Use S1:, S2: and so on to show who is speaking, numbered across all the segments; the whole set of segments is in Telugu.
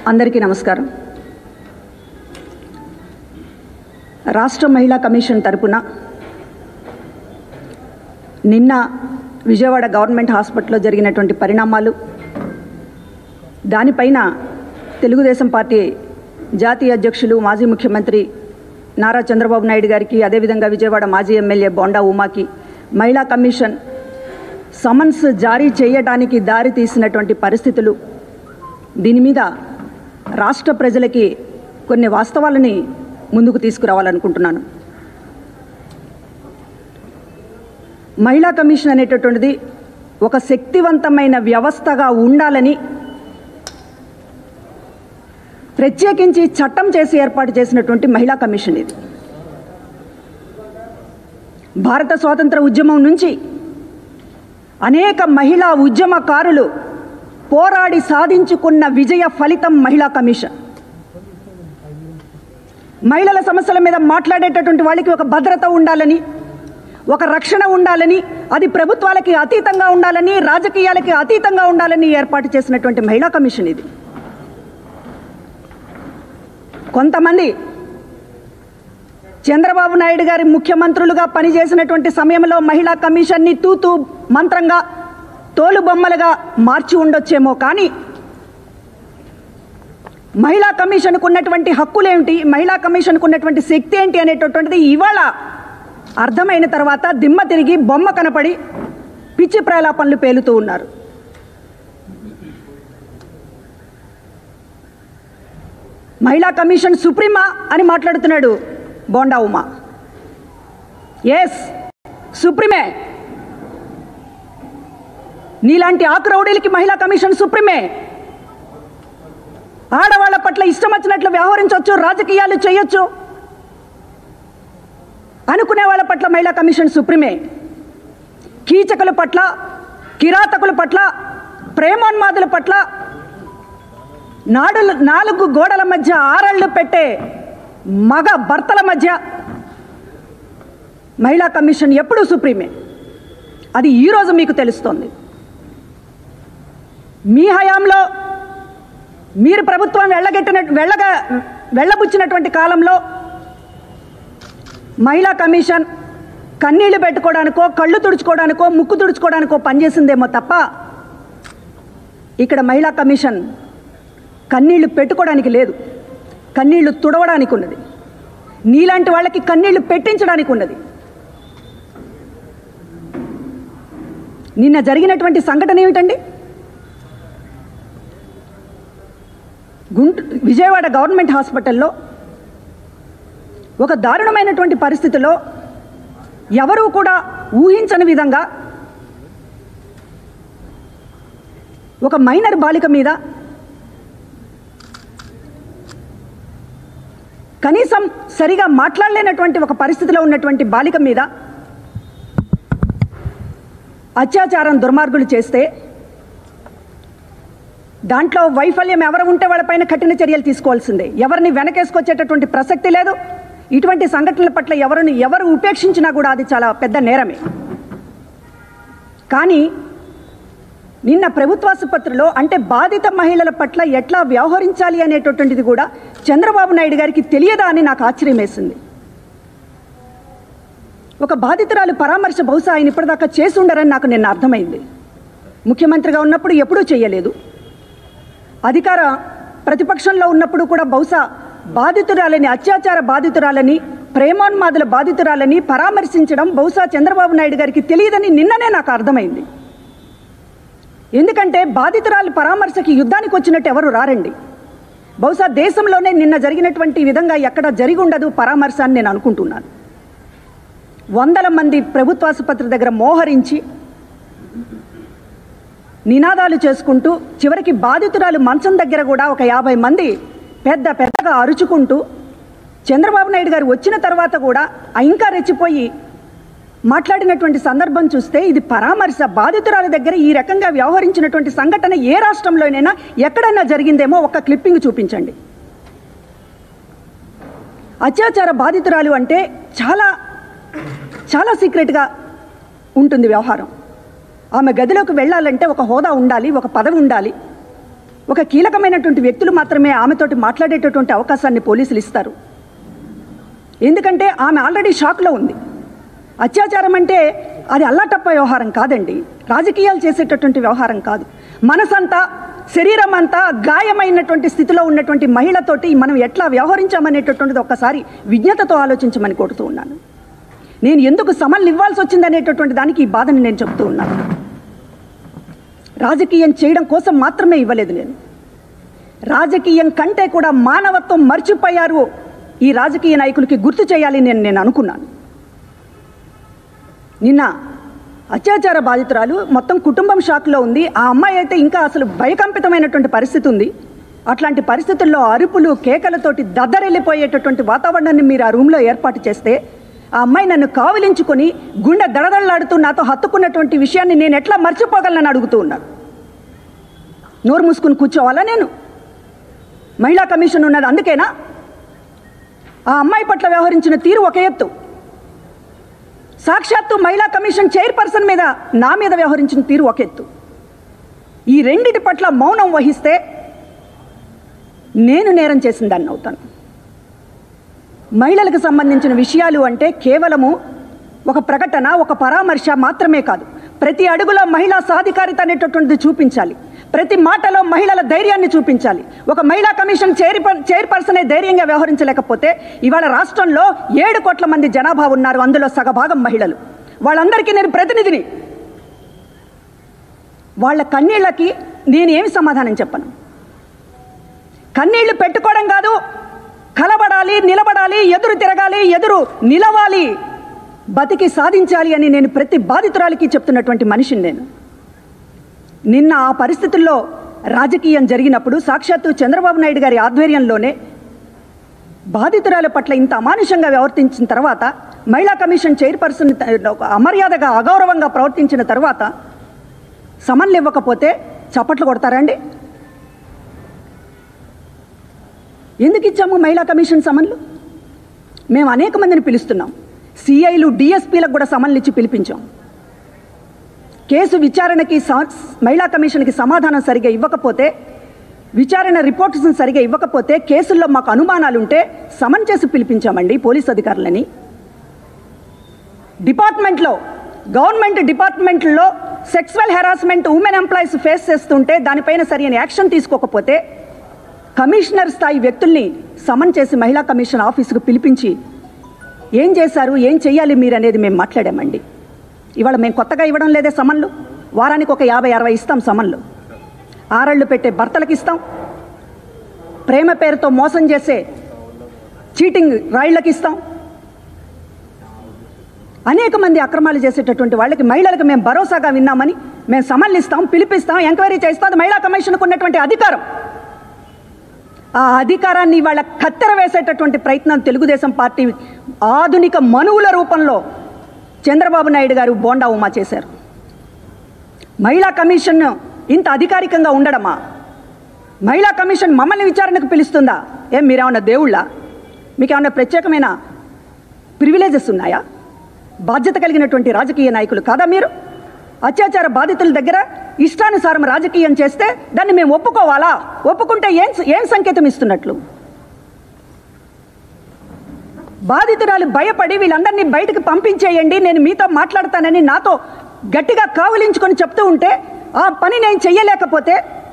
S1: అందరికీ నమస్కారం రాష్ట్ర మహిళా కమిషన్ తరపున నిన్న విజయవాడ గవర్నమెంట్ హాస్పిటల్లో జరిగినటువంటి పరిణామాలు దానిపైన తెలుగుదేశం పార్టీ జాతీయ అధ్యక్షులు మాజీ ముఖ్యమంత్రి నారా చంద్రబాబు నాయుడు గారికి అదేవిధంగా విజయవాడ మాజీ ఎమ్మెల్యే బోండా ఉమాకి మహిళా కమిషన్ సమన్స్ జారీ చేయడానికి దారి తీసినటువంటి పరిస్థితులు దీని మీద రాష్ట్ర ప్రజలకి కొన్ని వాస్తవాలని ముందుకు తీసుకురావాలనుకుంటున్నాను మహిళా కమిషన్ అనేటటువంటిది ఒక శక్తివంతమైన వ్యవస్థగా ఉండాలని ప్రత్యేకించి చట్టం చేసి ఏర్పాటు చేసినటువంటి మహిళా కమిషన్ ఇది భారత స్వాతంత్ర ఉద్యమం నుంచి అనేక మహిళా ఉద్యమకారులు పోరాడి సాధించుకున్న విజయ ఫలితం మహిళా కమిషన్ మహిళల సమస్యల మీద మాట్లాడేటటువంటి వాళ్ళకి ఒక భద్రత ఉండాలని ఒక రక్షణ ఉండాలని అది ప్రభుత్వాలకి అతీతంగా ఉండాలని రాజకీయాలకి అతీతంగా ఉండాలని ఏర్పాటు చేసినటువంటి మహిళా కమిషన్ ఇది కొంతమంది చంద్రబాబు నాయుడు గారి ముఖ్యమంత్రులుగా పనిచేసినటువంటి సమయంలో మహిళా కమిషన్ని తూతూ మంత్రంగా తోలు బొమ్మలుగా మార్చి ఉండొచ్చేమో కానీ మహిళా కమిషన్కు ఉన్నటువంటి హక్కులేమిటి మహిళా కమిషన్కు ఉన్నటువంటి శక్తి ఏంటి అనేటటువంటిది ఇవాళ అర్థమైన తర్వాత దిమ్మ తిరిగి బొమ్మ కనపడి పిచ్చి ప్రలాపనలు పేలుతూ ఉన్నారు మహిళా కమిషన్ సుప్రీమా అని మాట్లాడుతున్నాడు బోండా ఉమా ఎస్ సుప్రీమే నీలాంటి ఆక్రౌడీలకి మహిళా కమిషన్ సుప్రీమే ఆడవాళ్ల పట్ల ఇష్టం వచ్చినట్లు వ్యవహరించవచ్చు రాజకీయాలు చేయొచ్చు అనుకునే వాళ్ళ పట్ల మహిళా కమిషన్ సుప్రీమే కీచకుల పట్ల కిరాతకుల పట్ల ప్రేమోన్మాదుల పట్ల నాడు నాలుగు గోడల మధ్య ఆరళ్ళు పెట్టే మగ భర్తల మధ్య మహిళా కమిషన్ ఎప్పుడూ సుప్రీమే అది ఈరోజు మీకు తెలుస్తోంది మీ హయాంలో మీరు ప్రభుత్వం వెళ్ళగెట్టిన వెళ్ళగా వెళ్ళబుచ్చినటువంటి కాలంలో మహిళా కమిషన్ కన్నీళ్లు పెట్టుకోవడానికో కళ్ళు తుడుచుకోవడానికో ముక్కు తుడుచుకోవడానికో పనిచేసిందేమో తప్ప ఇక్కడ మహిళా కమిషన్ కన్నీళ్లు పెట్టుకోవడానికి లేదు కన్నీళ్లు తుడవడానికి ఉన్నది నీలాంటి వాళ్ళకి కన్నీళ్లు పెట్టించడానికి ఉన్నది నిన్న జరిగినటువంటి సంఘటన ఏమిటండి గుంటూ విజయవాడ గవర్నమెంట్ హాస్పిటల్లో ఒక దారుణమైనటువంటి పరిస్థితిలో ఎవరూ కూడా ఊహించని విధంగా ఒక మైనర్ బాలిక మీద కనీసం సరిగా మాట్లాడలేనటువంటి ఒక పరిస్థితిలో ఉన్నటువంటి బాలిక మీద అత్యాచారం దుర్మార్గులు చేస్తే దాంట్లో వైఫల్యం ఎవరు ఉంటే వాళ్ళపైన కఠిన చర్యలు తీసుకోవాల్సిందే ఎవరిని వెనకేసుకొచ్చేటటువంటి ప్రసక్తి లేదు ఇటువంటి సంఘటనల పట్ల ఎవరిని ఎవరు ఉపేక్షించినా కూడా అది చాలా పెద్ద నేరమే కానీ నిన్న ప్రభుత్వాసుపత్రిలో అంటే బాధిత మహిళల పట్ల ఎట్లా వ్యవహరించాలి అనేటటువంటిది కూడా చంద్రబాబు నాయుడు గారికి తెలియదా అని నాకు ఆశ్చర్యం వేసింది ఒక బాధితురాలు పరామర్శ బహుశా ఆయన ఇప్పటిదాకా చేసి ఉండరని నాకు నిన్న అర్థమైంది ముఖ్యమంత్రిగా ఉన్నప్పుడు ఎప్పుడూ చేయలేదు అధికార ప్రతిపక్షంలో ఉన్నప్పుడు కూడా బహుశా బాధితురాలని అత్యాచార బాధితురాలని ప్రేమోన్మాదుల బాధితురాలని పరామర్శించడం బహుశా చంద్రబాబు నాయుడు గారికి తెలియదని నిన్ననే నాకు అర్థమైంది ఎందుకంటే బాధితురాలు పరామర్శకి యుద్ధానికి వచ్చినట్టు ఎవరు రారండి బహుశా దేశంలోనే నిన్న జరిగినటువంటి విధంగా ఎక్కడ జరిగి ఉండదు పరామర్శ అని నేను అనుకుంటున్నాను వందల మంది ప్రభుత్వాసుపత్రి దగ్గర మోహరించి నినాదాలు చేసుకుంటూ చివరికి బాధితురాలు మంచం దగ్గర కూడా ఒక యాభై మంది పెద్ద పెద్దగా అరుచుకుంటూ చంద్రబాబు నాయుడు గారు వచ్చిన తర్వాత కూడా ఇంకా రెచ్చిపోయి మాట్లాడినటువంటి సందర్భం చూస్తే ఇది పరామర్శ బాధితురాల దగ్గర ఈ రకంగా వ్యవహరించినటువంటి సంఘటన ఏ రాష్ట్రంలోనైనా ఎక్కడైనా జరిగిందేమో ఒక క్లిప్పింగ్ చూపించండి అత్యాచార బాధితురాలు అంటే చాలా చాలా సీక్రెట్గా ఉంటుంది వ్యవహారం ఆమె గదిలోకి వెళ్ళాలంటే ఒక హోదా ఉండాలి ఒక పదవి ఉండాలి ఒక కీలకమైనటువంటి వ్యక్తులు మాత్రమే ఆమెతోటి మాట్లాడేటటువంటి అవకాశాన్ని పోలీసులు ఇస్తారు ఎందుకంటే ఆమె ఆల్రెడీ షాక్లో ఉంది అత్యాచారం అంటే అది అల్లాటప్ప వ్యవహారం కాదండి రాజకీయాలు చేసేటటువంటి వ్యవహారం కాదు మనసంతా శరీరం అంతా గాయమైనటువంటి స్థితిలో ఉన్నటువంటి మహిళతోటి మనం ఎట్లా వ్యవహరించామనేటటువంటిది ఒక్కసారి విజ్ఞతతో ఆలోచించమని కోరుతూ ఉన్నాను నేను ఎందుకు సమన్లు ఇవ్వాల్సి వచ్చిందనేటటువంటి దానికి ఈ బాధని నేను చెప్తూ ఉన్నాను రాజకీయం చేయడం కోసం మాత్రమే ఇవ్వలేదు నేను రాజకీయం కంటే కూడా మానవత్వం మర్చిపోయారు ఈ రాజకీయ నాయకులకి గుర్తు చేయాలి నేను నేను అనుకున్నాను నిన్న అత్యాచార బాధితురాలు మొత్తం కుటుంబం షాక్లో ఉంది ఆ అమ్మాయి అయితే ఇంకా అసలు భయకంపితమైనటువంటి పరిస్థితి ఉంది అట్లాంటి పరిస్థితుల్లో అరుపులు కేకలతోటి దద్దరెళ్ళిపోయేటటువంటి వాతావరణాన్ని మీరు ఆ రూమ్లో ఏర్పాటు చేస్తే ఆ అమ్మాయి నన్ను కావిలించుకొని గుండె దడదడలాడుతూ నాతో హత్తుకున్నటువంటి విషయాన్ని నేను ఎట్లా మర్చిపోగలనని అడుగుతూ ఉన్నాను నోరు మూసుకుని కూర్చోవాలా నేను మహిళా కమిషన్ ఉన్నది అందుకేనా ఆ అమ్మాయి పట్ల వ్యవహరించిన తీరు ఒక ఎత్తు సాక్షాత్తు మహిళా కమిషన్ చైర్పర్సన్ మీద నా మీద వ్యవహరించిన తీరు ఒక ఎత్తు ఈ రెండిటి పట్ల మౌనం వహిస్తే నేను నేరం చేసిన దాన్ని అవుతాను మహిళలకు సంబంధించిన విషయాలు అంటే కేవలము ఒక ప్రకటన ఒక పరామర్శ మాత్రమే కాదు ప్రతి అడుగులో మహిళా సాధికారిత అనేటటువంటిది చూపించాలి ప్రతి మాటలో మహిళల ధైర్యాన్ని చూపించాలి ఒక మహిళా కమిషన్ చైర్ చైర్పర్సనే ధైర్యంగా వ్యవహరించలేకపోతే ఇవాళ రాష్ట్రంలో ఏడు కోట్ల మంది జనాభా ఉన్నారు అందులో సగభాగం మహిళలు వాళ్ళందరికీ నేను ప్రతినిధిని వాళ్ళ కన్నీళ్ళకి నేను ఏమి సమాధానం చెప్పను కన్నీళ్లు పెట్టుకోవడం కాదు కలబడాలి నిలబడాలి ఎదురు తిరగాలి ఎదురు నిలవాలి బతికి సాధించాలి అని నేను ప్రతి బాధితురాలికి చెప్తున్నటువంటి మనిషిని నేను నిన్న ఆ పరిస్థితుల్లో రాజకీయం జరిగినప్పుడు సాక్షాత్తు చంద్రబాబు నాయుడు గారి ఆధ్వర్యంలోనే బాధితురాల పట్ల ఇంత అమానుషంగా వ్యవహరించిన తర్వాత మహిళా కమిషన్ చైర్పర్సన్ ఒక అమర్యాదగా అగౌరవంగా ప్రవర్తించిన తర్వాత సమన్లు ఇవ్వకపోతే చప్పట్లు కొడతారండి ఎందుకు ఇచ్చాము మహిళా కమిషన్ సమన్లు మేము అనేక మందిని పిలుస్తున్నాం సిఐలు డిఎస్పీలకు కూడా సమన్లు ఇచ్చి పిలిపించాం కేసు విచారణకి స- మహిళా కమిషన్కి సమాధానం సరిగా ఇవ్వకపోతే విచారణ రిపోర్ట్స్ సరిగా ఇవ్వకపోతే కేసుల్లో మాకు అనుమానాలు ఉంటే సమన్ చేసి పిలిపించామండి పోలీస్ అధికారులని డిపార్ట్మెంట్లో గవర్నమెంట్ డిపార్ట్మెంట్లో sexual harassment women employees face చేస్తుంటే దానిపైన సరైన యాక్షన్ తీసుకోకపోతే కమిషనర్ స్థాయి వ్యక్తుల్ని సమన్ చేసి మహిళా కమిషన్ ఆఫీసుకు పిలిపించి ఏం చేశారు ఏం చెయ్యాలి మీరు అనేది మేము మాట్లాడామండి ఇవాళ మేము కొత్తగా ఇవ్వడం లేదే సమన్లు వారానికి ఒక యాభై అరవై ఇస్తాం సమన్లు ఆరళ్ళు పెట్టే భర్తలకు ఇస్తాం ప్రేమ పేరుతో మోసం చేసే చీటింగ్ రాయిళ్ళకి ఇస్తాం అనేక మంది అక్రమాలు చేసేటటువంటి వాళ్ళకి మహిళలకు మేము భరోసాగా విన్నామని మేము సమన్లు ఇస్తాం పిలిపిస్తాం ఎంక్వైరీ చేస్తాం అది మహిళా కమిషన్కు ఉన్నటువంటి అధికారం ఆ అధికారాన్ని వాళ్ళ కత్తెర వేసేటటువంటి ప్రయత్నం తెలుగుదేశం పార్టీ ఆధునిక మనువుల రూపంలో చంద్రబాబు నాయుడు గారు బోండా ఉమా చేశారు మహిళా కమిషన్ ఇంత అధికారికంగా ఉండడమా మహిళా కమిషన్ మమ్మల్ని విచారణకు పిలుస్తుందా ఏం మీరేమన్నా దేవుళ్ళ మీకు ఏమన్నా ప్రత్యేకమైన ప్రివిలేజెస్ ఉన్నాయా బాధ్యత కలిగినటువంటి రాజకీయ నాయకులు కాదా మీరు అత్యాచార బాధితుల దగ్గర ఇష్టానుసారం రాజకీయం చేస్తే దాన్ని మేము ఒప్పుకోవాలా ఒప్పుకుంటే ఏం ఏం సంకేతం ఇస్తున్నట్లు బాధితురాలు భయపడి వీళ్ళందరినీ బయటకు పంపించేయండి నేను మీతో మాట్లాడతానని నాతో గట్టిగా కావలించుకొని చెప్తూ ఉంటే ఆ పని నేను చెయ్యలేకపోతే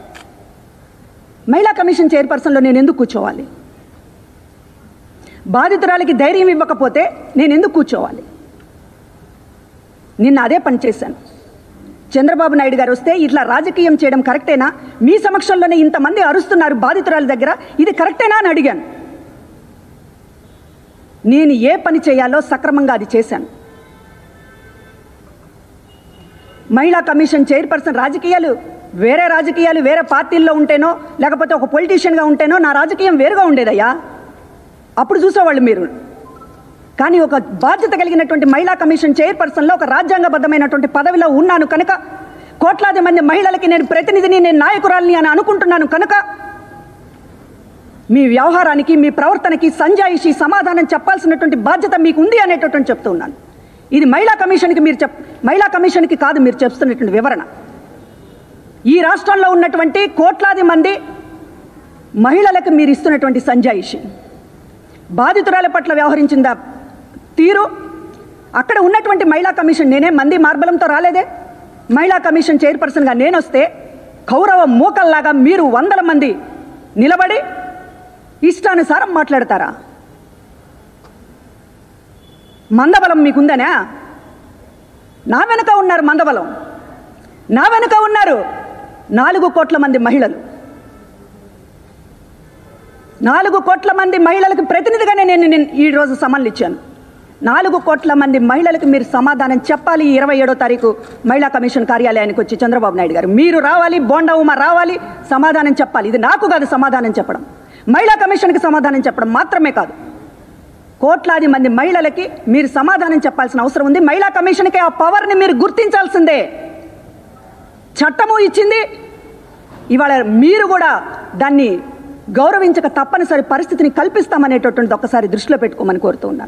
S1: మహిళా కమిషన్ చైర్పర్సన్లో నేను ఎందుకు కూర్చోవాలి బాధితురాలికి ధైర్యం ఇవ్వకపోతే నేను ఎందుకు కూర్చోవాలి నిన్న అదే పని చేశాను చంద్రబాబు నాయుడు గారు వస్తే ఇట్లా రాజకీయం చేయడం కరెక్టేనా మీ సమక్షంలోనే ఇంతమంది అరుస్తున్నారు బాధితురాల దగ్గర ఇది కరెక్టేనా అని అడిగాను నేను ఏ పని చేయాలో సక్రమంగా అది చేశాను మహిళా కమిషన్ చైర్పర్సన్ రాజకీయాలు వేరే రాజకీయాలు వేరే పార్టీల్లో ఉంటేనో లేకపోతే ఒక పొలిటీషియన్గా ఉంటేనో నా రాజకీయం వేరుగా ఉండేదయ్యా అప్పుడు చూసేవాళ్ళు మీరు కానీ ఒక బాధ్యత కలిగినటువంటి మహిళా కమిషన్ చైర్పర్సన్లో ఒక రాజ్యాంగబద్ధమైనటువంటి పదవిలో ఉన్నాను కనుక కోట్లాది మంది మహిళలకి నేను ప్రతినిధిని నేను నాయకురాలిని అని అనుకుంటున్నాను కనుక మీ వ్యవహారానికి మీ ప్రవర్తనకి సంజాయిషి సమాధానం చెప్పాల్సినటువంటి బాధ్యత మీకు ఉంది అనేటటువంటి చెప్తూ ఉన్నాను ఇది మహిళా కమిషన్కి మీరు చెప్ మహిళా కమిషన్కి కాదు మీరు చెప్తున్నటువంటి వివరణ ఈ రాష్ట్రంలో ఉన్నటువంటి కోట్లాది మంది మహిళలకు మీరు ఇస్తున్నటువంటి సంజాయిషి బాధితురాల పట్ల వ్యవహరించిన తీరు అక్కడ ఉన్నటువంటి మహిళా కమిషన్ నేనే మంది మార్బలంతో రాలేదే మహిళా కమిషన్ చైర్పర్సన్గా నేను వస్తే కౌరవ మూకల్లాగా మీరు వందల మంది నిలబడి ఇష్టానుసారం మాట్లాడతారా మందబలం మీకుందనా నా వెనుక ఉన్నారు మందబలం నా వెనుక ఉన్నారు నాలుగు కోట్ల మంది మహిళలు నాలుగు కోట్ల మంది మహిళలకు ప్రతినిధిగానే నేను నిన్న ఈరోజు సమన్లు ఇచ్చాను నాలుగు కోట్ల మంది మహిళలకు మీరు సమాధానం చెప్పాలి ఈ ఇరవై ఏడో తారీఖు మహిళా కమిషన్ కార్యాలయానికి వచ్చి చంద్రబాబు నాయుడు గారు మీరు రావాలి బోండా ఉమ రావాలి సమాధానం చెప్పాలి ఇది నాకు కాదు సమాధానం చెప్పడం మహిళా కమిషన్కి సమాధానం చెప్పడం మాత్రమే కాదు కోట్లాది మంది మహిళలకి మీరు సమాధానం చెప్పాల్సిన అవసరం ఉంది మహిళా కమిషన్కి ఆ పవర్ని మీరు గుర్తించాల్సిందే చట్టము ఇచ్చింది ఇవాళ మీరు కూడా దాన్ని గౌరవించక తప్పనిసరి పరిస్థితిని కల్పిస్తామనేటటువంటిది ఒక్కసారి దృష్టిలో పెట్టుకోమని కోరుతూ ఉన్నాను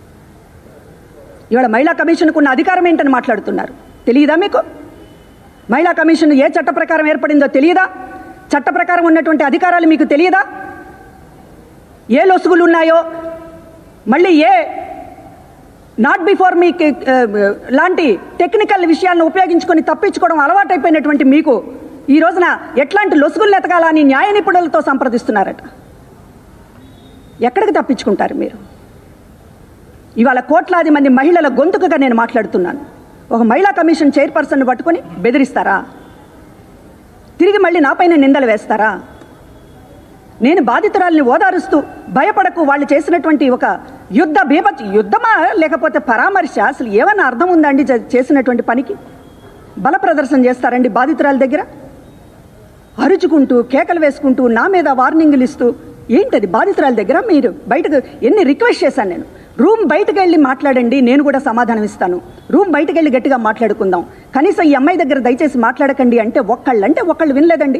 S1: ఇవాళ మహిళా కమిషన్కు ఉన్న అధికారం ఏంటని మాట్లాడుతున్నారు తెలియదా మీకు మహిళా కమిషన్ ఏ చట్ట ప్రకారం ఏర్పడిందో తెలియదా చట్ట ప్రకారం ఉన్నటువంటి అధికారాలు మీకు తెలియదా ఏ లొసుగులు ఉన్నాయో మళ్ళీ ఏ నాట్ బిఫోర్ మీ లాంటి టెక్నికల్ విషయాలను ఉపయోగించుకొని తప్పించుకోవడం అలవాటైపోయినటువంటి మీకు ఈ రోజున ఎట్లాంటి లొసుగులు ఎతకాలని న్యాయ నిపుణులతో సంప్రదిస్తున్నారట ఎక్కడికి తప్పించుకుంటారు మీరు ఇవాళ కోట్లాది మంది మహిళల గొంతుకగా నేను మాట్లాడుతున్నాను ఒక మహిళా కమిషన్ చైర్పర్సన్ పట్టుకొని బెదిరిస్తారా తిరిగి మళ్ళీ నాపైన నిందలు వేస్తారా నేను బాధితురాల్ని ఓదారుస్తూ భయపడకు వాళ్ళు చేసినటువంటి ఒక యుద్ధ బీభత్ యుద్ధమా లేకపోతే పరామర్శ అసలు ఏమన్నా అర్థం ఉందండి చే- చేసినటువంటి పనికి బల ప్రదర్శన చేస్తారండి బాధితురాల దగ్గర అరుచుకుంటూ కేకలు వేసుకుంటూ నా మీద వార్నింగ్లు ఇస్తూ ఏంటది బాధితురాల దగ్గర మీరు బయటకు ఎన్ని రిక్వెస్ట్ చేశాను నేను రూమ్ బయటకు వెళ్ళి మాట్లాడండి నేను కూడా సమాధానం ఇస్తాను రూమ్ బయటకు వెళ్ళి గట్టిగా మాట్లాడుకుందాం కనీసం ఈ అమ్మాయి దగ్గర దయచేసి మాట్లాడకండి అంటే ఒక్కళ్ళు అంటే ఒక్కళ్ళు వినలేదండి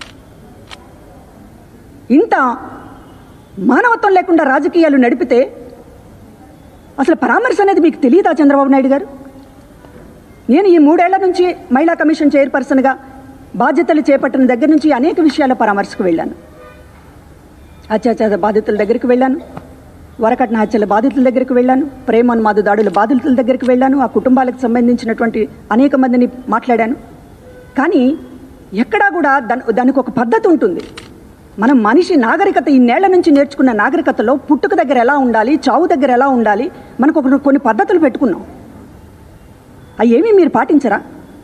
S1: ఇంత మానవత్వం లేకుండా రాజకీయాలు నడిపితే అసలు పరామర్శ అనేది మీకు తెలియదా చంద్రబాబు నాయుడు గారు నేను ఈ మూడేళ్ల నుంచి మహిళా కమిషన్ చైర్పర్సన్గా బాధ్యతలు చేపట్టిన దగ్గర నుంచి అనేక విషయాల పరామర్శకు వెళ్ళాను అత్యాచార బాధితుల దగ్గరికి వెళ్ళాను వరకట్న హత్యల బాధితుల దగ్గరికి వెళ్ళాను ప్రేమోన్మాదు దాడుల బాధితుల దగ్గరికి వెళ్ళాను ఆ కుటుంబాలకు సంబంధించినటువంటి అనేక మందిని మాట్లాడాను కానీ ఎక్కడా కూడా దాని దానికి ఒక పద్ధతి ఉంటుంది మనం మనిషి నాగరికత ఈ నేళ్ల నుంచి నేర్చుకున్న నాగరికతలో పుట్టుక దగ్గర ఎలా ఉండాలి చావు దగ్గర ఎలా ఉండాలి మనకు ఒక కొన్ని పద్ధతులు పెట్టుకున్నాం అవి ఏమీ మీరు పాటించరా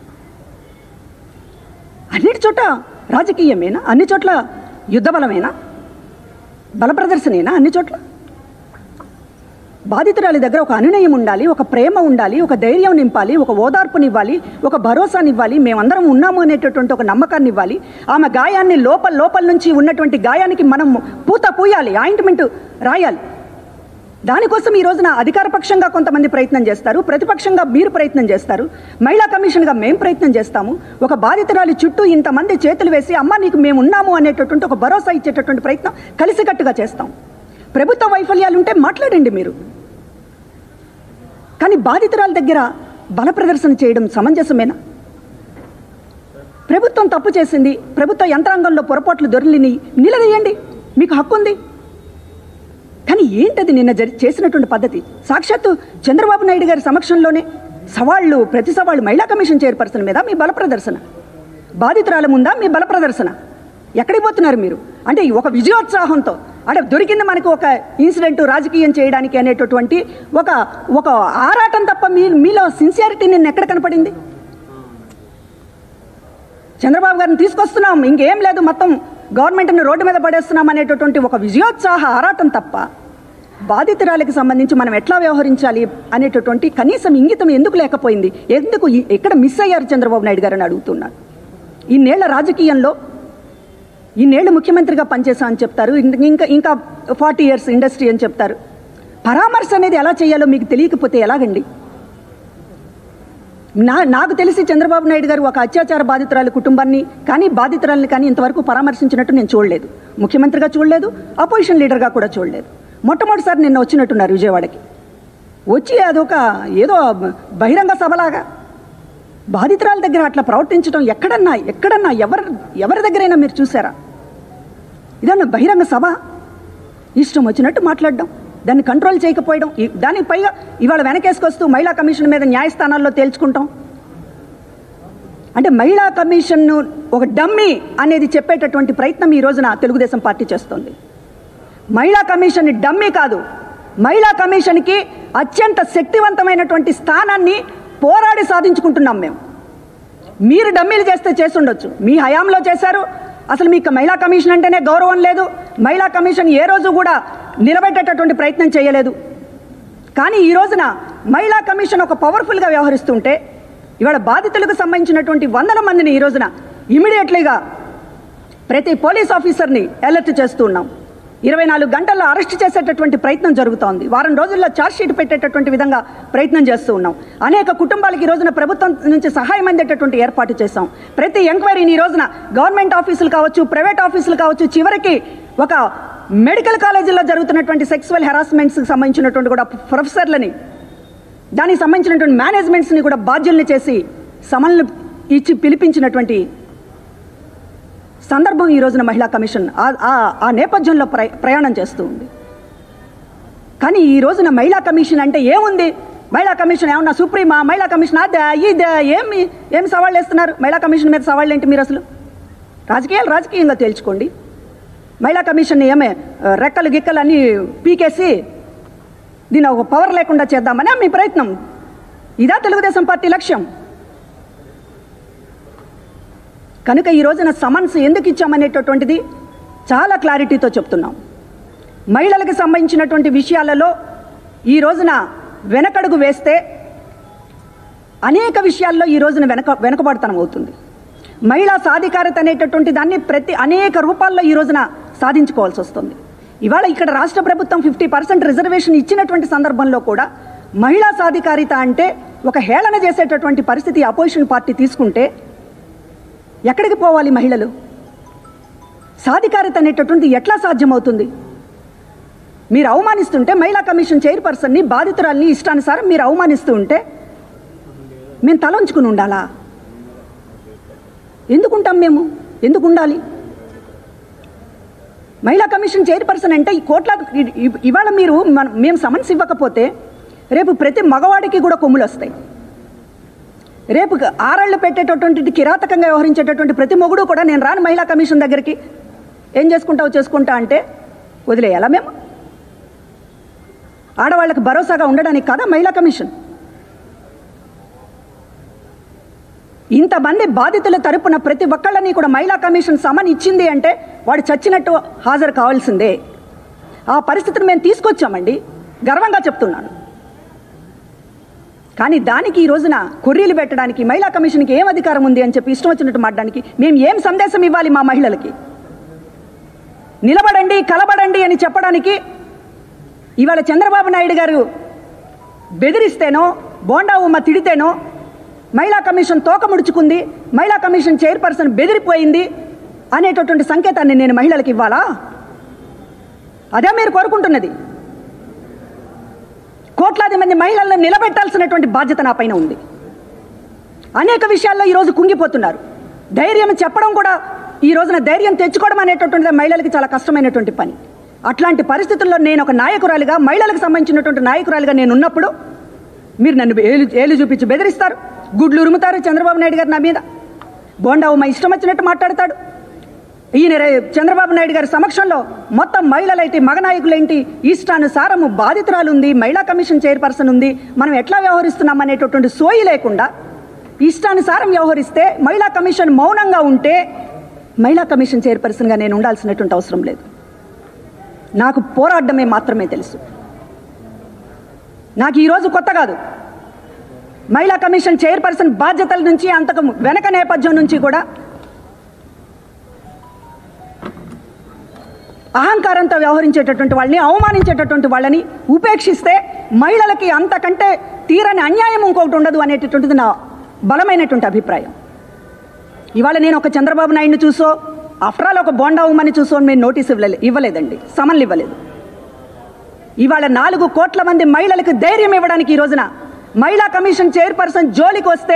S1: అన్నిటి చోట రాజకీయమేనా అన్ని చోట్ల యుద్ధ బలమేనా బల ప్రదర్శనేనా అన్ని చోట్ల బాధితురాలి దగ్గర ఒక అనునయం ఉండాలి ఒక ప్రేమ ఉండాలి ఒక ధైర్యం నింపాలి ఒక ఓదార్పునివ్వాలి ఒక భరోసానివ్వాలి మేమందరం ఉన్నాము అనేటటువంటి ఒక నమ్మకాన్ని ఇవ్వాలి ఆమె గాయాన్ని లోపల లోపల నుంచి ఉన్నటువంటి గాయానికి మనం పూత పూయాలి ఆయింట్మెంట్ రాయాలి దానికోసం ఈ రోజున అధికార పక్షంగా కొంతమంది ప్రయత్నం చేస్తారు ప్రతిపక్షంగా మీరు ప్రయత్నం చేస్తారు మహిళా కమిషన్గా మేము ప్రయత్నం చేస్తాము ఒక బాధితురాలి చుట్టూ ఇంతమంది చేతులు వేసి అమ్మ నీకు మేము ఉన్నాము అనేటటువంటి ఒక భరోసా ఇచ్చేటటువంటి ప్రయత్నం కలిసికట్టుగా చేస్తాం ప్రభుత్వ వైఫల్యాలు ఉంటే మాట్లాడండి మీరు కానీ బాధితురాల దగ్గర బల ప్రదర్శన చేయడం సమంజసమేనా ప్రభుత్వం తప్పు చేసింది ప్రభుత్వ యంత్రాంగంలో పొరపాట్లు దొరిలిని నిలదీయండి మీకు హక్కు ఉంది కానీ ఏంటది నిన్న జరి చేసినటువంటి పద్ధతి సాక్షాత్తు చంద్రబాబు నాయుడు గారి సమక్షంలోనే సవాళ్ళు ప్రతి సవాళ్ళు మహిళా కమిషన్ చైర్పర్సన్ మీద మీ బల ప్రదర్శన బాధితురాల ముందా మీ బల ప్రదర్శన ఎక్కడికి పోతున్నారు మీరు అంటే ఒక విజయోత్సాహంతో అంటే దొరికింది మనకు ఒక ఇన్సిడెంట్ రాజకీయం చేయడానికి అనేటటువంటి ఒక ఒక ఆరాటం తప్ప మీ మీలో సిన్సియారిటీ నిన్న ఎక్కడ కనపడింది చంద్రబాబు గారిని తీసుకొస్తున్నాం ఇంకేం లేదు మొత్తం గవర్నమెంట్ని రోడ్డు మీద పడేస్తున్నాం అనేటటువంటి ఒక విజయోత్సాహ ఆరాటం తప్ప బాధితురాలకు సంబంధించి మనం ఎట్లా వ్యవహరించాలి అనేటటువంటి కనీసం ఇంగితం ఎందుకు లేకపోయింది ఎందుకు ఈ- ఎక్కడ మిస్ అయ్యారు చంద్రబాబు నాయుడు గారు అని అడుగుతున్నాను ఇన్నేళ్ల రాజకీయంలో ఇన్నేళ్ళు ముఖ్యమంత్రిగా పనిచేశా అని చెప్తారు ఇం- ఇంకా ఇంకా ఫార్టీ ఇయర్స్ ఇండస్ట్రీ అని చెప్తారు పరామర్శ అనేది ఎలా చేయాలో మీకు తెలియకపోతే ఎలాగండి నా నాకు తెలిసి చంద్రబాబు నాయుడు గారు ఒక అత్యాచార బాధితురాలి కుటుంబాన్ని కానీ బాధితురాలని కానీ ఇంతవరకు పరామర్శించినట్టు నేను చూడలేదు ముఖ్యమంత్రిగా చూడలేదు అపోజిషన్ లీడర్గా కూడా చూడలేదు మొట్టమొదటిసారి నిన్న వచ్చినట్టున్నారు విజయవాడకి వచ్చి అదొక ఏదో బహిరంగ సభలాగా బాధితురాల దగ్గర అట్లా ప్రవర్తించడం ఎక్కడన్నా ఎక్కడన్నా ఎవరి ఎవరి దగ్గరైనా మీరు చూసారా ఇదన్నా బహిరంగ సభ ఇష్టం వచ్చినట్టు మాట్లాడడం దాన్ని కంట్రోల్ చేయకపోవడం ఈ- దానికి పైగా ఇవాళ వెనకేసుకొస్తూ మహిళా కమిషన్ మీద న్యాయస్థానాల్లో తేల్చుకుంటాం అంటే మహిళా కమిషన్ను ఒక డమ్మీ అనేది చెప్పేటటువంటి ప్రయత్నం ఈ రోజున తెలుగుదేశం పార్టీ చేస్తుంది మహిళా కమిషన్ డమ్మీ కాదు మహిళా కమిషన్కి అత్యంత శక్తివంతమైనటువంటి స్థానాన్ని పోరాడి సాధించుకుంటున్నాం మేము మీరు డమ్మీలు చేస్తే చేసుండొచ్చు మీ హయాంలో చేశారు అసలు మీకు మహిళా కమిషన్ అంటేనే గౌరవం లేదు మహిళా కమిషన్ ఏ రోజు కూడా నిలబెట్టేటటువంటి ప్రయత్నం చేయలేదు కానీ ఈ రోజున మహిళా కమిషన్ ఒక పవర్ఫుల్గా వ్యవహరిస్తుంటే ఇవాళ బాధితులకు సంబంధించినటువంటి వందల మందిని ఈ రోజున ఇమీడియట్లీగా ప్రతి పోలీస్ ఆఫీసర్ని అలర్ట్ చేస్తూ ఉన్నాం ఇరవై నాలుగు గంటల్లో అరెస్ట్ చేసేటటువంటి ప్రయత్నం జరుగుతోంది వారం రోజుల్లో ఛార్జ్ షీట్ పెట్టేటటువంటి విధంగా ప్రయత్నం చేస్తూ ఉన్నాం అనేక కుటుంబాలకి ఈ రోజున ప్రభుత్వం నుంచి సహాయం అందేటటువంటి ఏర్పాటు చేశాం ప్రతి ఎంక్వైరీని ఈ రోజున గవర్నమెంట్ ఆఫీసులు కావచ్చు ప్రైవేట్ ఆఫీసులు కావచ్చు చివరికి ఒక మెడికల్ కాలేజీలో జరుగుతున్నటువంటి సెక్సువల్ హెరాస్మెంట్స్కి సంబంధించినటువంటి కూడా ప్రొఫెసర్లని దానికి సంబంధించినటువంటి మేనేజ్మెంట్స్ని కూడా బాధ్యుల్ని చేసి సమన్లు ఇచ్చి పిలిపించినటువంటి సందర్భం ఈ రోజున మహిళా కమిషన్ ఆ- ఆ- ఆ నేపథ్యంలో ప్రయ ప్రయాణం చేస్తూ ఉంది కానీ ఈ రోజున మహిళా కమిషన్ అంటే ఏముంది మహిళా కమిషన్ ఏమన్నా సుప్రీమా మహిళా కమిషన్ అదే ఇదే ఏమి ఏమి సవాళ్ళు వేస్తున్నారు మహిళా కమిషన్ మీద సవాళ్ళు ఏంటి మీరు అసలు రాజకీయాలు రాజకీయంగా తేల్చుకోండి మహిళా కమిషన్ ఏమే ఆ, రెక్కలు గిక్కలు అన్నీ పీకేసి దీన్ని ఒక పవర్ లేకుండా చేద్దామని మీ ప్రయత్నం ఇదా తెలుగుదేశం పార్టీ లక్ష్యం కనుక ఈ రోజున సమన్స్ ఎందుకు ఇచ్చామనేటటువంటిది చాలా క్లారిటీతో చెప్తున్నాం మహిళలకు సంబంధించినటువంటి విషయాలలో ఈ రోజున వెనకడుగు వేస్తే అనేక విషయాల్లో ఈ రోజున వెనక వెనకబడతనం అవుతుంది మహిళా సాధికారత అనేటటువంటి దాన్ని ప్రతి అనేక రూపాల్లో ఈ రోజున సాధించుకోవాల్సి వస్తుంది ఇవాళ ఇక్కడ రాష్ట్ర ప్రభుత్వం ఫిఫ్టీ పర్సెంట్ రిజర్వేషన్ ఇచ్చినటువంటి సందర్భంలో కూడా మహిళా సాధికారిత అంటే ఒక హేళన చేసేటటువంటి పరిస్థితి అపోజిషన్ పార్టీ తీసుకుంటే ఎక్కడికి పోవాలి మహిళలు సాధికారత అనేటటువంటి ఎట్లా సాధ్యమవుతుంది మీరు అవమానిస్తుంటే మహిళా కమిషన్ చైర్పర్సన్ని బాధితురాల్ని ఇష్టానుసారం మీరు అవమానిస్తూ ఉంటే మేము తలంచుకుని ఉండాలా ఎందుకుంటాం మేము ఎందుకు ఉండాలి మహిళా కమిషన్ చైర్పర్సన్ అంటే ఈ కోట్ల ఇ- ఇ- ఇవాళ మీరు మన మేము సమన్స్ ఇవ్వకపోతే రేపు ప్రతి మగవాడికి కూడా కొమ్ములు వస్తాయి రేపు ఆరళ్ళు పెట్టేటటువంటి కిరాతకంగా వ్యవహరించేటటువంటి ప్రతి మొగుడు కూడా నేను రాను మహిళా కమిషన్ దగ్గరికి ఏం చేసుకుంటావు చేసుకుంటా అంటే వదిలేయాలా మేము ఆడవాళ్ళకి భరోసాగా ఉండడానికి కాదా మహిళా కమిషన్ ఇంతమంది బాధితుల తరపున ప్రతి ఒక్కళ్ళని కూడా మహిళా కమిషన్ సమన్ ఇచ్చింది అంటే వాడు చచ్చినట్టు హాజరు కావాల్సిందే ఆ పరిస్థితిని మేము తీసుకొచ్చామండి గర్వంగా చెప్తున్నాను కానీ దానికి ఈ రోజున కొర్రీలు పెట్టడానికి మహిళా కమిషన్కి ఏం అధికారం ఉంది అని చెప్పి ఇష్టం వచ్చినట్టు మాట్లాడడానికి మేము ఏం సందేశం ఇవ్వాలి మా మహిళలకి నిలబడండి కలబడండి అని చెప్పడానికి ఇవాళ చంద్రబాబు నాయుడు గారు బెదిరిస్తేనో బోండా ఉమ్మ తిడితేనో మహిళా కమిషన్ తోక ముడుచుకుంది మహిళా కమిషన్ చైర్పర్సన్ బెదిరిపోయింది అనేటటువంటి సంకేతాన్ని నేను మహిళలకు ఇవ్వాలా అదే మీరు కోరుకుంటున్నది కోట్లాది మంది మహిళలను నిలబెట్టాల్సినటువంటి బాధ్యత నా పైన ఉంది అనేక విషయాల్లో ఈరోజు కుంగిపోతున్నారు ధైర్యం చెప్పడం కూడా ఈ రోజున ధైర్యం తెచ్చుకోవడం అనేటటువంటిది మహిళలకి చాలా కష్టమైనటువంటి పని అట్లాంటి పరిస్థితుల్లో నేను ఒక నాయకురాలిగా మహిళలకు సంబంధించినటువంటి నాయకురాలిగా నేను ఉన్నప్పుడు మీరు నన్ను ఏలు ఏలు చూపించి బెదిరిస్తారు గుడ్లు ఉరుముతారు చంద్రబాబు నాయుడు గారు నా మీద బోండా ఉమ్మ ఇష్టం వచ్చినట్టు మాట్లాడతాడు ఈయన రే- చంద్రబాబు నాయుడు గారి సమక్షంలో మొత్తం మహిళలైతే మగ నాయకులేంటి ఇష్టానుసారము బాధితురాలు ఉంది మహిళా కమిషన్ చైర్పర్సన్ ఉంది మనం ఎట్లా వ్యవహరిస్తున్నాం అనేటటువంటి సోయి లేకుండా ఇష్టానుసారం వ్యవహరిస్తే మహిళా కమిషన్ మౌనంగా ఉంటే మహిళా కమిషన్ చైర్పర్సన్గా నేను ఉండాల్సినటువంటి అవసరం లేదు నాకు పోరాడమే మాత్రమే తెలుసు నాకు ఈరోజు కొత్త కాదు మహిళా కమిషన్ చైర్పర్సన్ బాధ్యతల నుంచి అంతకు వెనక నేపథ్యం నుంచి కూడా అహంకారంతో వ్యవహరించేటటువంటి వాళ్ళని అవమానించేటటువంటి వాళ్ళని ఉపేక్షిస్తే మహిళలకి అంతకంటే తీరని అన్యాయం ఇంకొకటి ఉండదు అనేటటువంటిది నా బలమైనటువంటి అభిప్రాయం ఇవాళ నేను ఒక చంద్రబాబు నాయుడిని చూసో ఆఫ్టర్ ఆల్ ఒక బోండా ఉమ్మని చూసో మేము నోటీస్ ఇవ్వలే ఇవ్వలేదండి సమన్లు ఇవ్వలేదు ఇవాళ నాలుగు కోట్ల మంది మహిళలకు ధైర్యం ఇవ్వడానికి ఈ రోజున మహిళా కమిషన్ చైర్పర్సన్ జోలికి వస్తే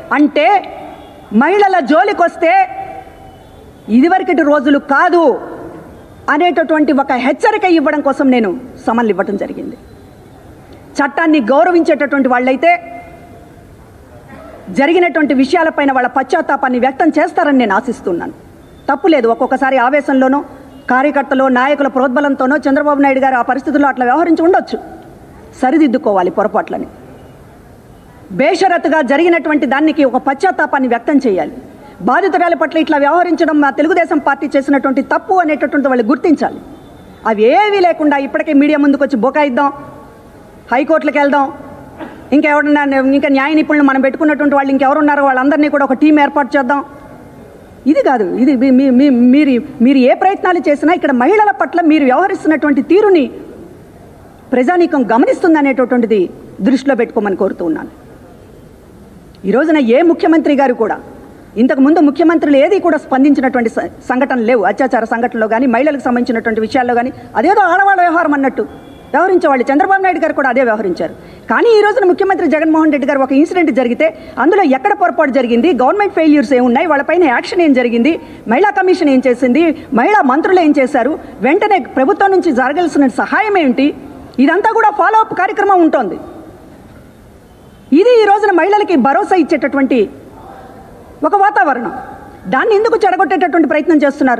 S1: అంటే మహిళల జోలికొస్తే ఇదివరకటి రోజులు కాదు అనేటటువంటి ఒక హెచ్చరిక ఇవ్వడం కోసం నేను సమన్లు ఇవ్వడం జరిగింది చట్టాన్ని గౌరవించేటటువంటి వాళ్ళైతే జరిగినటువంటి విషయాలపైన వాళ్ళ పశ్చాత్తాపాన్ని వ్యక్తం చేస్తారని నేను ఆశిస్తున్నాను తప్పు లేదు ఒక్కొక్కసారి ఆవేశంలోనో కార్యకర్తలో నాయకుల ప్రోద్బలంతోనో చంద్రబాబు నాయుడు గారు ఆ పరిస్థితుల్లో అట్లా వ్యవహరించి ఉండొచ్చు సరిదిద్దుకోవాలి పొరపాట్లని బేషరతుగా జరిగినటువంటి దానికి ఒక పశ్చాత్తాపాన్ని వ్యక్తం చేయాలి బాధితురాల పట్ల ఇట్లా వ్యవహరించడం మా తెలుగుదేశం పార్టీ చేసినటువంటి తప్పు అనేటటువంటి వాళ్ళు గుర్తించాలి అవి ఏవీ లేకుండా ఇప్పటికే మీడియా ముందుకు వచ్చి బొకాయిద్దాం హైకోర్టులకు వెళ్దాం ఇంకెవరన్నా ఇంకా న్యాయ నిపుణులు మనం పెట్టుకున్నటువంటి వాళ్ళు ఇంకెవరున్నారో వాళ్ళందరినీ కూడా ఒక టీం ఏర్పాటు చేద్దాం ఇది కాదు ఇది మీ- మీ- మీ- మీరు మీరు ఏ ప్రయత్నాలు చేసినా ఇక్కడ మహిళల పట్ల మీరు వ్యవహరిస్తున్నటువంటి తీరుని ప్రజానీకం గమనిస్తుందనేటటువంటిది దృష్టిలో పెట్టుకోమని కోరుతూ ఉన్నాను ఈ రోజున ఏ ముఖ్యమంత్రి గారు కూడా ఇంతకు ముందు ముఖ్యమంత్రులు ఏది కూడా స్పందించినటువంటి స- సంఘటనలు లేవు అత్యాచార సంఘటనలో కానీ మహిళలకు సంబంధించినటువంటి విషయాల్లో కానీ అదేదో ఆడవాళ్ళ వ్యవహారం అన్నట్టు వ్యవహరించేవాళ్ళు చంద్రబాబు నాయుడు గారు కూడా అదే వ్యవహరించారు కానీ ఈ రోజున ముఖ్యమంత్రి జగన్మోహన్ రెడ్డి గారు ఒక ఇన్సిడెంట్ జరిగితే అందులో ఎక్కడ పొరపాటు జరిగింది గవర్నమెంట్ ఫెయిల్యూర్స్ ఏమున్నాయి వాళ్ళపైన యాక్షన్ ఏం జరిగింది మహిళా కమిషన్ ఏం చేసింది మహిళా మంత్రులు ఏం చేశారు వెంటనే ప్రభుత్వం నుంచి జరగాల్సిన సహాయం ఏంటి ఇదంతా కూడా ఫాలో అప్ కార్యక్రమం ఉంటుంది ఇది ఈ రోజున మహిళలకి భరోసా ఇచ్చేటటువంటి ఒక వాతావరణం దాన్ని ఎందుకు చెడగొట్టేటటువంటి ప్రయత్నం చేస్తున్నారు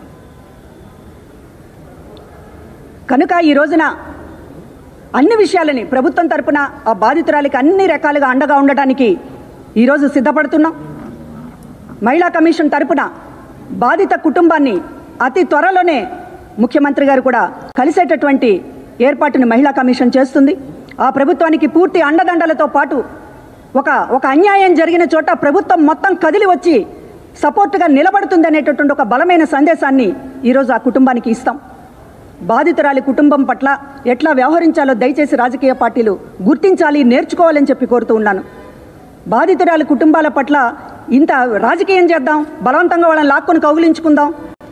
S1: కనుక ఈ రోజున అన్ని విషయాలని ప్రభుత్వం తరపున ఆ బాధితురాలికి అన్ని రకాలుగా అండగా ఉండటానికి ఈరోజు సిద్ధపడుతున్నాం మహిళా కమిషన్ తరపున బాధిత కుటుంబాన్ని అతి త్వరలోనే ముఖ్యమంత్రి గారు కూడా కలిసేటటువంటి ఏర్పాటుని మహిళా కమిషన్ చేస్తుంది ఆ ప్రభుత్వానికి పూర్తి అండదండలతో పాటు ఒక ఒక అన్యాయం జరిగిన చోట ప్రభుత్వం మొత్తం కదిలి వచ్చి సపోర్టుగా నిలబడుతుంది అనేటటువంటి ఒక బలమైన సందేశాన్ని ఈరోజు ఆ కుటుంబానికి ఇస్తాం బాధితురాలి కుటుంబం పట్ల ఎట్లా వ్యవహరించాలో దయచేసి రాజకీయ పార్టీలు గుర్తించాలి నేర్చుకోవాలని చెప్పి కోరుతూ ఉన్నాను బాధితురాలి కుటుంబాల పట్ల ఇంత రాజకీయం చేద్దాం బలవంతంగా వాళ్ళని లాక్కొని కౌగిలించుకుందాం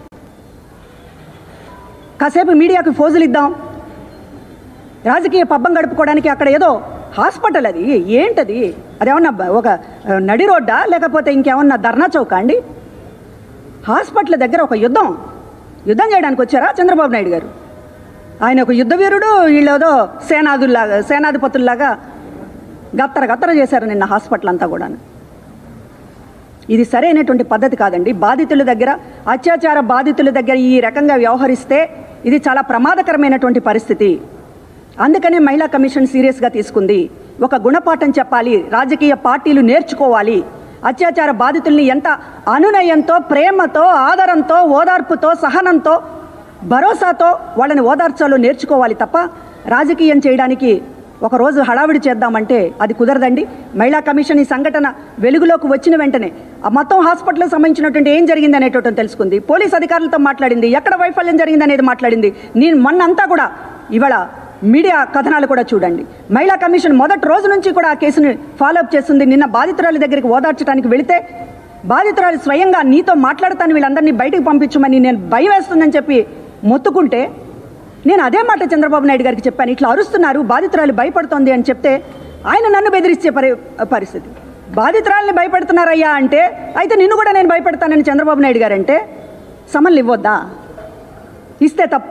S1: కాసేపు మీడియాకు ఫోజులు ఇద్దాం రాజకీయ పబ్బం గడుపుకోవడానికి అక్కడ ఏదో హాస్పిటల్ అది ఏంటది అదేమన్నా బ- ఒక ఆ, నడి రోడ్డా లేకపోతే ఇంకేమన్నా ధర్నా చౌకా అండి హాస్పిటల్ దగ్గర ఒక యుద్ధం యుద్ధం చేయడానికి వచ్చారా చంద్రబాబు నాయుడు గారు ఆయన ఒక యుద్ధ వీరుడు వీళ్ళేదో సేనాదుల్లాగా సేనాధిపతుల్లాగా గత్తర గత్తర చేశారు నిన్న హాస్పిటల్ అంతా కూడాను ఇది సరైనటువంటి పద్ధతి కాదండి బాధితుల దగ్గర అత్యాచార బాధితుల దగ్గర ఈ రకంగా వ్యవహరిస్తే ఇది చాలా ప్రమాదకరమైనటువంటి పరిస్థితి అందుకనే మహిళా కమిషన్ సీరియస్గా తీసుకుంది ఒక గుణపాఠం చెప్పాలి రాజకీయ పార్టీలు నేర్చుకోవాలి అత్యాచార బాధితుల్ని ఎంత అనునయంతో ప్రేమతో ఆదరంతో ఓదార్పుతో సహనంతో భరోసాతో వాళ్ళని ఓదార్చాలో నేర్చుకోవాలి తప్ప రాజకీయం చేయడానికి ఒక రోజు హడావిడి చేద్దామంటే అది కుదరదండి మహిళా కమిషన్ ఈ సంఘటన వెలుగులోకి వచ్చిన వెంటనే ఆ మొత్తం హాస్పిటల్కి సంబంధించినటువంటి ఏం జరిగింది అనేటటువంటి తెలుసుకుంది పోలీస్ అధికారులతో మాట్లాడింది ఎక్కడ వైఫల్యం జరిగింది అనేది మాట్లాడింది నేను మొన్నంతా కూడా ఇవాళ మీడియా కథనాలు కూడా చూడండి మహిళా కమిషన్ మొదటి రోజు నుంచి కూడా ఆ కేసుని ఫాలోఅప్ చేస్తుంది నిన్న బాధితురాలి దగ్గరికి ఓదార్చడానికి వెళితే బాధితురాలు స్వయంగా నీతో మాట్లాడతాను వీళ్ళందరినీ బయటకు పంపించమని నేను భయం వేస్తుందని చెప్పి మొత్తుకుంటే నేను అదే మాట చంద్రబాబు నాయుడు గారికి చెప్పాను ఇట్లా అరుస్తున్నారు బాధితురాలు భయపడుతోంది అని చెప్తే ఆయన నన్ను బెదిరించే పరి పరిస్థితి బాధితురాలని భయపెడుతున్నారయ్యా అంటే అయితే నిన్ను కూడా నేను భయపెడతానని చంద్రబాబు నాయుడు గారు అంటే సమన్లు ఇవ్వద్దా ఇస్తే తప్ప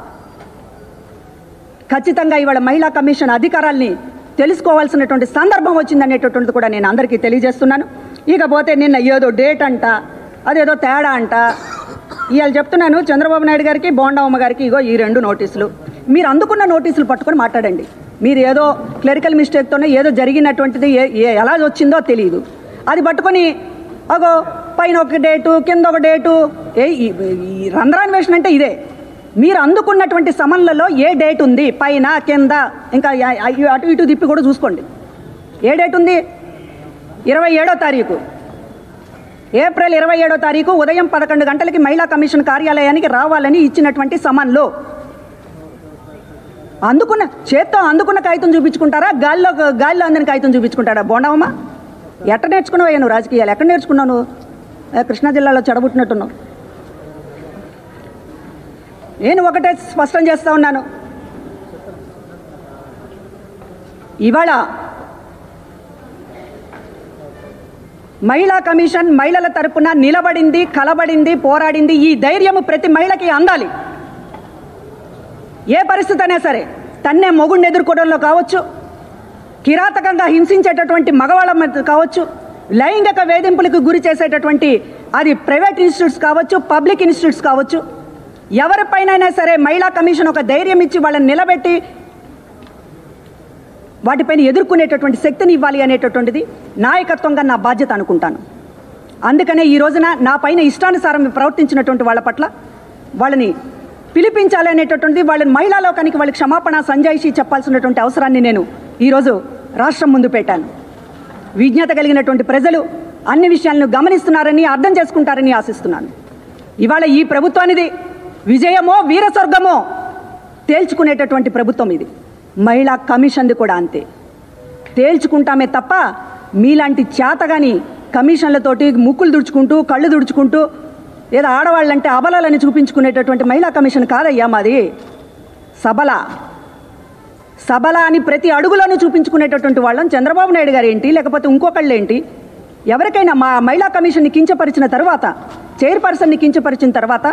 S1: ఖచ్చితంగా ఇవాళ మహిళా కమిషన్ అధికారాల్ని తెలుసుకోవాల్సినటువంటి సందర్భం వచ్చిందనేటటువంటిది కూడా నేను అందరికీ తెలియజేస్తున్నాను ఇకపోతే నిన్న ఏదో డేట్ అంట అదేదో తేడా అంట ఇవాళ చెప్తున్నాను చంద్రబాబు నాయుడు గారికి బోండమ్మ గారికి ఇగో ఈ రెండు నోటీసులు మీరు అందుకున్న నోటీసులు పట్టుకొని మాట్లాడండి మీరు ఏదో క్లరికల్ మిస్టేక్తోనే ఏదో జరిగినటువంటిది ఏ ఏ- ఎలా వచ్చిందో తెలియదు అది పట్టుకొని అగో పైన ఒక డేటు కింద ఒక డేటు ఏ ఈ ఈ రంధ్రాన్వేషణ అంటే ఇదే మీరు అందుకున్నటువంటి సమన్లలో ఏ డేట్ ఉంది పైన కింద ఇంకా యా- అయ్యో అటు ఇటు తిప్పి కూడా చూసుకోండి ఏ డేట్ ఉంది ఇరవై ఏడో తారీఖు ఏప్రిల్ ఇరవై ఏడో తారీఖు ఉదయం పదకొండు గంటలకి మహిళా కమిషన్ కార్యాలయానికి రావాలని ఇచ్చినటువంటి సమన్లు అందుకున్న చేత్తో అందుకున్న కాగితం చూపించుకుంటారా గాల్లో గాల్లో అందని కాగితం చూపించుకుంటారా బోండవమ్మా ఎట్ట నేర్చుకున్నావు నువ్వు రాజకీయాలు ఎక్కడ నేర్చుకున్నావు నువ్వు ఏ, కృష్ణా జిల్లాలో చెడబుట్టినట్టున్నావు నేను ఒకటే స్పష్టం చేస్తా ఉన్నాను ఇవాళ మహిళా కమిషన్ మహిళల తరపున నిలబడింది కలబడింది పోరాడింది ఈ ధైర్యం ప్రతి మహిళకి అందాలి ఏ పరిస్థితి అయినా సరే తన్నే మొగుడిని ఎదుర్కోవడంలో కావచ్చు కిరాతకంగా హింసించేటటువంటి మగవాళ్ళ మీద కావచ్చు లైంగిక వేధింపులకు గురి చేసేటటువంటి అది ప్రైవేట్ ఇన్స్టిట్యూట్స్ కావచ్చు పబ్లిక్ ఇన్స్టిట్యూట్స్ కావచ్చు ఎవరిపైనైనా సరే మహిళా కమిషన్ ఒక ధైర్యం ఇచ్చి వాళ్ళని నిలబెట్టి వాటిపైన ఎదుర్కొనేటటువంటి శక్తిని ఇవ్వాలి అనేటటువంటిది నాయకత్వంగా నా బాధ్యత అనుకుంటాను అందుకనే ఈ రోజున నా పైన ఇష్టానుసారం ప్రవర్తించినటువంటి వాళ్ళ పట్ల వాళ్ళని పిలిపించాలి అనేటటువంటిది వాళ్ళని మహిళా లోకానికి వాళ్ళకి క్షమాపణ సంజాయిషి చెప్పాల్సినటువంటి అవసరాన్ని నేను ఈరోజు రాష్ట్రం ముందు పెట్టాను విజ్ఞత కలిగినటువంటి ప్రజలు అన్ని విషయాలను గమనిస్తున్నారని అర్థం చేసుకుంటారని ఆశిస్తున్నాను ఇవాళ ఈ ప్రభుత్వానిది విజయమో వీరస్వర్గమో తేల్చుకునేటటువంటి ప్రభుత్వం ఇది మహిళా కమిషన్ది కూడా అంతే తేల్చుకుంటామే తప్ప మీలాంటి చేతగాని కమిషన్లతోటి ముక్కులు దుడుచుకుంటూ కళ్ళు దుడుచుకుంటూ ఏదో ఆడవాళ్ళంటే అబలాలని చూపించుకునేటటువంటి మహిళా కమిషన్ కాదయ్యా మాది సబల సబల అని ప్రతి అడుగులోనూ చూపించుకునేటటువంటి వాళ్ళం చంద్రబాబు నాయుడు గారు ఏంటి లేకపోతే ఇంకొకళ్ళు ఏంటి ఎవరికైనా మా మహిళా కమిషన్ని కించపరిచిన తర్వాత చైర్పర్సన్ని కించపరిచిన తర్వాత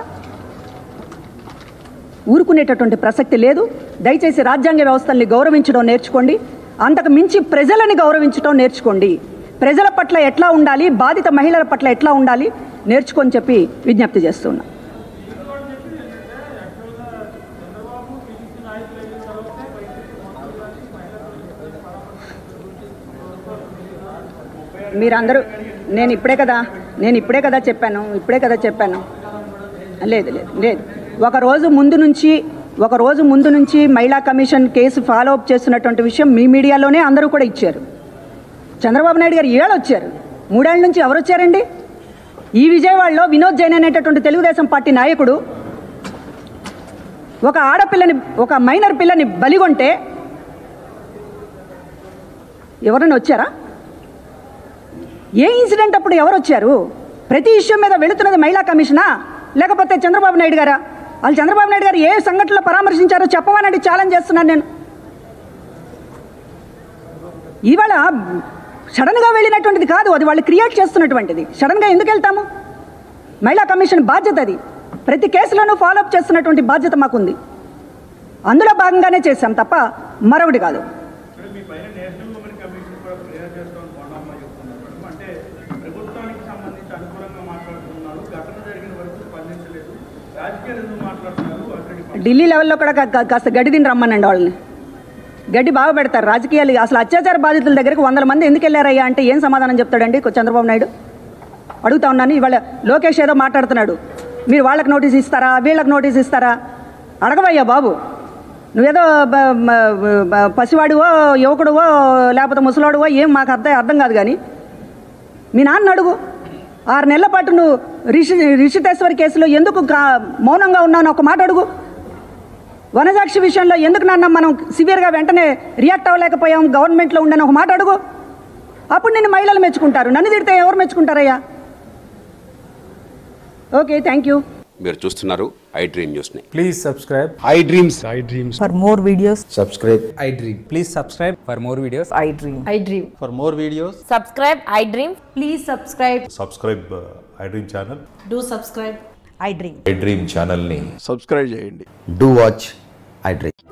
S1: ఊరుకునేటటువంటి ప్రసక్తి లేదు దయచేసి రాజ్యాంగ వ్యవస్థల్ని గౌరవించడం నేర్చుకోండి అంతకు మించి ప్రజలని గౌరవించడం నేర్చుకోండి ప్రజల పట్ల ఎట్లా ఉండాలి బాధిత మహిళల పట్ల ఎట్లా ఉండాలి నేర్చుకొని చెప్పి విజ్ఞప్తి చేస్తున్నా మీరందరూ నేను ఇప్పుడే కదా నేను ఇప్పుడే కదా చెప్పాను ఇప్పుడే కదా చెప్పాను లేదు లేదు లేదు ఒక రోజు ముందు నుంచి ఒక రోజు ముందు నుంచి మహిళా కమిషన్ కేసు ఫాలో అప్ చేస్తున్నటువంటి విషయం మీ మీడియాలోనే అందరూ కూడా ఇచ్చారు చంద్రబాబు నాయుడు గారు ఏళ్ళు వచ్చారు మూడేళ్ల నుంచి ఎవరు వచ్చారండి ఈ విజయవాడలో వినోద్ జైన్ అనేటటువంటి తెలుగుదేశం పార్టీ నాయకుడు ఒక ఆడపిల్లని ఒక మైనర్ పిల్లని బలిగొంటే ఎవరైనా వచ్చారా ఏ ఇన్సిడెంట్ అప్పుడు ఎవరు వచ్చారు ప్రతి ఇష్యూ మీద వెళుతున్నది మహిళా కమిషనా లేకపోతే చంద్రబాబు నాయుడు గారా వాళ్ళు చంద్రబాబు నాయుడు గారు ఏ సంఘటనలో పరామర్శించారో చెప్పమని ఛాలెంజ్ చేస్తున్నాను నేను ఇవాళ సడన్గా వెళ్ళినటువంటిది కాదు అది వాళ్ళు క్రియేట్ చేస్తున్నటువంటిది సడన్గా ఎందుకు వెళ్తాము మహిళా కమిషన్ బాధ్యత అది ప్రతి కేసులోనూ ఫాలోఅప్ చేస్తున్నటువంటి బాధ్యత మాకుంది అందులో భాగంగానే చేశాం తప్ప మరొకటి కాదు
S2: ఇక్కడ మీ పైన నేషనల్ ఉమెన్ కమిషన్ కూడా ఫిర్యాదు చేస్తామని కొండమ్మ చెప్తున్నారు మేడం అంటే ప్రభుత్వానికి సంబంధించి అనుకూలంగా మాట్లాడుతున్నారు ఘటన జరిగిన వరకు స్పందించలేదు రాజకీయాలు ఎందుకు మాట్లాడుతున్నారు అక్కడికి
S1: ఢిల్లీ లెవెల్లో కూడా కా- కా- కాస్త గడ్డి తిని రమ్మనండి వాళ్ళని గడ్డి బాగా పెడతారు రాజకీయాలు అసలు అత్యాచార బాధితుల దగ్గరికి వందల మంది ఎందుకు వెళ్ళారయ్యా అంటే ఏం సమాధానం చెప్తాడండి కొ- చంద్రబాబు నాయుడు అడుగుతా ఉన్నాను ఇవాళ లోకేష్ ఏదో మాట్లాడుతున్నాడు మీరు వాళ్ళకి నోటీస్ ఇస్తారా వీళ్ళకి నోటీస్ ఇస్తారా అడగవయ్యా బాబు నువ్వేదో బ- బ- బ- పసివాడివో యువకుడువో లేకపోతే ముసలాడువో ఏం మాకు అర్థం అర్థం కాదు కానీ మీ నాన్న అడుగు ఆరు నెలల పాటు నువ్వు రిషి రిషితేశ్వరి కేసులో ఎందుకు గా- మౌనంగా ఉన్నావు అని ఒక మాట అడుగు వనజాక్షి విషయంలో ఎందుకు నాన్న మనం సివియర్గా వెంటనే రియాక్ట్ అవ్వలేకపోయాం గవర్నమెంట్లో ఉండని ఒక మాట అడుగు అప్పుడు నిన్ను మహిళలు మెచ్చుకుంటారు నన్ను తిడితే ఎవరు మెచ్చుకుంటారయ్యా ఓకే థ్యాంక్ యూ
S3: మీరు చూస్తున్నారు ఐ డ్రీమ్ న్యూస్ని
S4: Please subscribe.
S5: I dreams.
S6: For more videos,
S5: Subscribe.
S4: I dream. Please subscribe for more videos.
S6: I dream. I dream.
S5: For more videos,
S7: subscribe i dream
S8: Please subscribe.
S9: Subscribe I dream channel
S8: Do subscribe.
S6: I dream.
S9: I dream ఛానల్ని
S5: subscribe చేయండి
S10: do watch I Dream.